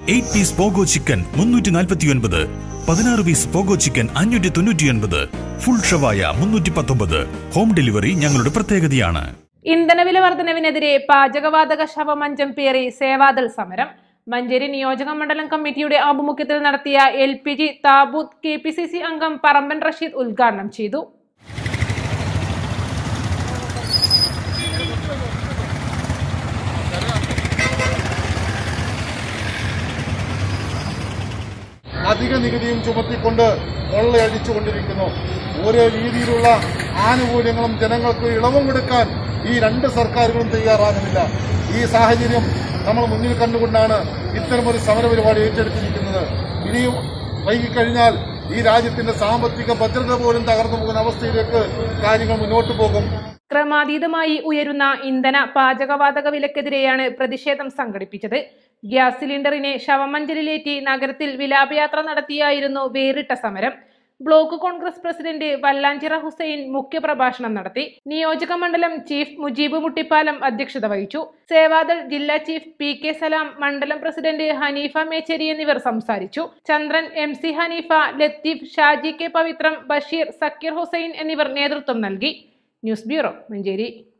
eight piece pogo chicken മുന്നൂറ്റി നാൽപ്പത്തി ഒൻപത് പതിനാറ് പീസ് പോഗോ ചിക്കൻ അഞ്ഞൂറ്റി തൊണ്ണൂറ്റി ഒൻപത് ഫുൾ ഷവായ മുന്നൂറ്റി പത്തൊമ്പത് ഹോം ഡെലിവറി ഞങ്ങളുടെ പ്രത്യേകതയാണ് ഇന്ധനവില വർധനവിനെതിരെ പാചകവാതക ശവമഞ്ചം പേറി സേവാദൾ സമരം മഞ്ചേരി നിയോജക മണ്ഡലം കമ്മിറ്റിയുടെ ആഭിമുഖ്യത്തിൽ നടത്തിയ എൽ പി ജി താബൂത്ത് കെ പി സി സി അംഗം പറമ്പൻ റഷീദ് ഉദ്ഘാടനം ചെയ്തു അധിക നികുതിയും ചുമത്തിക്കൊണ്ട് കൊള്ളയടിച്ചുകൊണ്ടിരിക്കുന്നു ഓരോ രീതിയിലുള്ള ആനുകൂല്യങ്ങളും ജനങ്ങൾക്ക് ഇളവും കൊടുക്കാൻ ഈ രണ്ട് സർക്കാരുകളും തയ്യാറാകുന്നില്ല ഈ സാഹചര്യം നമ്മൾ മുന്നിൽ കണ്ടുകൊണ്ടാണ് ഇത്തരമൊരു സമരപരിപാടി ഏറ്റെടുത്തിരിക്കുന്നത് ഇനിയും വൈകിക്കഴിഞ്ഞാൽ ഈ രാജ്യത്തിന്റെ സാമ്പത്തിക ഭദ്രത പോലും തകർന്നു പോകുന്ന അവസ്ഥയിലേക്ക് കാര്യങ്ങൾ മുന്നോട്ട് പോകും ക്രമാതീതമായി ഉയരുന്ന ഇന്ധന പാചകവാതക വിലക്കെതിരെയാണ് പ്രതിഷേധം സംഘടിപ്പിച്ചത് ഗ്യാസ് സിലിണ്ടറിനെ ശവമഞ്ചലിലേറ്റി നഗരത്തിൽ വിലാപയാത്ര നടത്തിയായിരുന്നു വേറിട്ട സമരം ബ്ലോക്ക് കോൺഗ്രസ് പ്രസിഡന്റ് വല്ലാഞ്ചിറ ഹുസൈൻ മുഖ്യപ്രഭാഷണം നടത്തി നിയോജക മണ്ഡലം ചീഫ് മുജീബ് മുട്ടിപ്പാലം അധ്യക്ഷത വഹിച്ചു സേവാദൾ ജില്ലാ ചീഫ് പി കെ സലാം മണ്ഡലം പ്രസിഡന്റ് ഹനീഫ മേച്ചേരി എന്നിവർ സംസാരിച്ചു Chandran M C Haneefa Latheef Shaji K Pavithram Basheer Zakir Hussain എന്നിവർ നേതൃത്വം നൽകി ന്യൂസ് ബ്യൂറോ മഞ്ചേരി